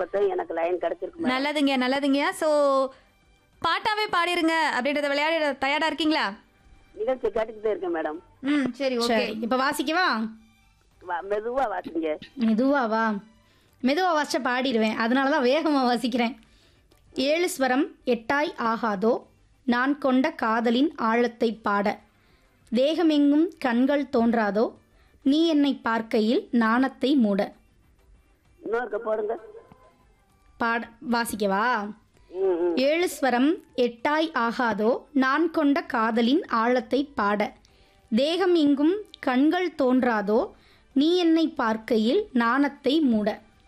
இப்பதான் எனக்கு லைன் கிடைச்சிருக்கு மேடம் நல்லதுங்க நல்லதுங்க ஸோ பாட்டாவே பாடிருங்க அப்படின்றத விளையாட தயாரா இருக்கீங்களா நிகழ்ச்சி கேட்டுக்கிட்டே இருக்கேன் மேடம் ம் சரி ஓகே சரி இப்ப வாசிக்கவா வா- மெதுவா வாசிங்க மெதுவாவா மெதுவா வாசிச்சா பாடிடுவேன் அதனால தான் வேகமாக வாசிக்கிறேன் ஏழு ஸ்வரம் எட்டாய் ஆகாதோ நான் கொண்ட காதலின் ஆழத்தை பாட தேகமெங்கும் கண்கள் தோன்றாதோ நீ என்னை பார்க்கையில் நாணத்தை மூட இன்னொருக்க போடுங்க பாட வாசிக்கவா ம் ம் ஏழு ஸ்வரம் எட்டாய் ஆகாதோ நான் கொண்ட காதலின் ஆழத்தை பாட தேகம் எங்கும் கண்கள் தோன்றாதோ நீ என்னை பார்க்கையில் நாணத்தை மூட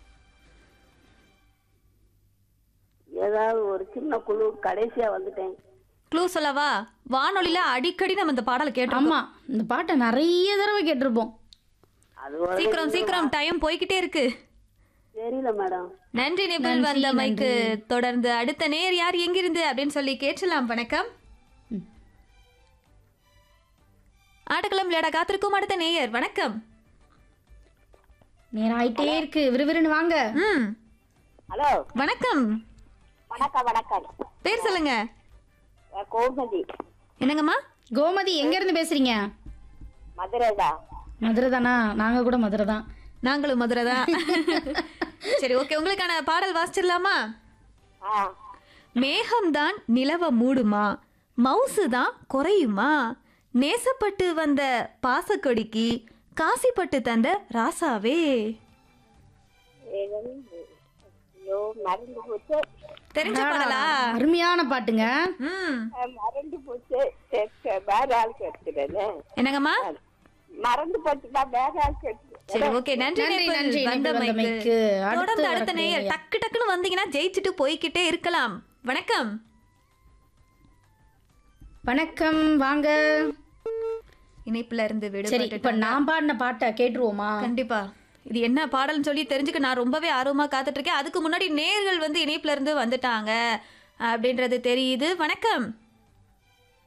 ஏதாவது ஒரு சின்ன குழு கடைசியா வந்துட்டேன் க்ளூ சொல்லவா வானொலியில அடிக்கடி நம்ம இந்த பாடலை கேட்டோம் ஆமா இந்த பாட்டை நிறைய தடவை கேட்டிருப்போம் அது ஒரு சீக்கிரம் சீக்கிரம் டைம் போய்கிட்டே இருக்கு தெரியல மேடம் நன்றி நிபில் வந்த மைக்கு தொடர்ந்து அடுத்த நேர் யார் எங்கிருந்து அப்படின்னு சொல்லி கேட்கலாம் வணக்கம் ஆட்டக்களம் விளையாட காத்திருக்கும் அடுத்த நேயர் வணக்கம் நேரம் ஆயிட்டே இருக்கு விறுவிறுன்னு வாங்க ம் ஹலோ வணக்கம் வணக்கம் வணக்கம் பேர் சொல்லுங்க அஹ் கோமதி என்னங்கம்மா கோமதி எங்க இருந்து பேசுறீங்க மதுரை தான் மதுரை தானா நாங்க கூட மதுரை தான் நாங்களும் மதுரை தான் சரி ஓகே உங்களுக்கான பாடல் வாசிச்சிடலாமா ஆ மேகம்தான் நிலவ மூடுமா மவுசு தான் குறையுமா நேசப்பட்டு வந்த பாசக்கொடிக்கு காசிப்பட்டு தந்த ராசாவே ஏகம், ஐயோ மறந்து போச்சு தெரிஞ்ச பாடலா அருமையான பாட்டுங்க ம் அஹ் மறந்து போச்சு சரி, சரி, வேற ஆள் கேட்டுக்கிறேன் என்னங்கம்மா மறந்து போச்சுப்பா வேற ஆள் கேட்டு சரி ஓகே நன்றி நன்றி, நேபிள். நன்றி, வந்த நேபிள் வந்த மைக்கு. மைக்கு. அடுத்து தொடர்ந்து அடுத்த வரக்கூடிய நேயர் டக்கு டக்குன்னு வந்தீங்கன்னா ஜெயிச்சுட்டு போய்க்கிட்டே இருக்கலாம் வணக்கம் வணக்கம் வாங்க இணைப்புல இருந்து சரி இப்ப விடுபட்டு நான் பாடின பாட்டை கேட்டுருவோமா கண்டிப்பா இது என்ன பாடல்னு சொல்லி தெரிஞ்சுக்க நான் ரொம்பவே ஆர்வமா காத்துட்டு இருக்கேன் அதுக்கு முன்னாடி நேர்கள் வந்து இணைப்புல இருந்து வந்துட்டாங்க அப்படின்றது தெரியுது வணக்கம்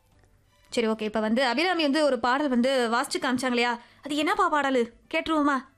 சரி ஓகே இப்போ வந்து அபிராமி வந்து ஒரு பாடல் வந்து வாசிச்சு காமிச்சாங்க இல்லையா அது என்னப்பா பாடல் கேட்டுருவோமா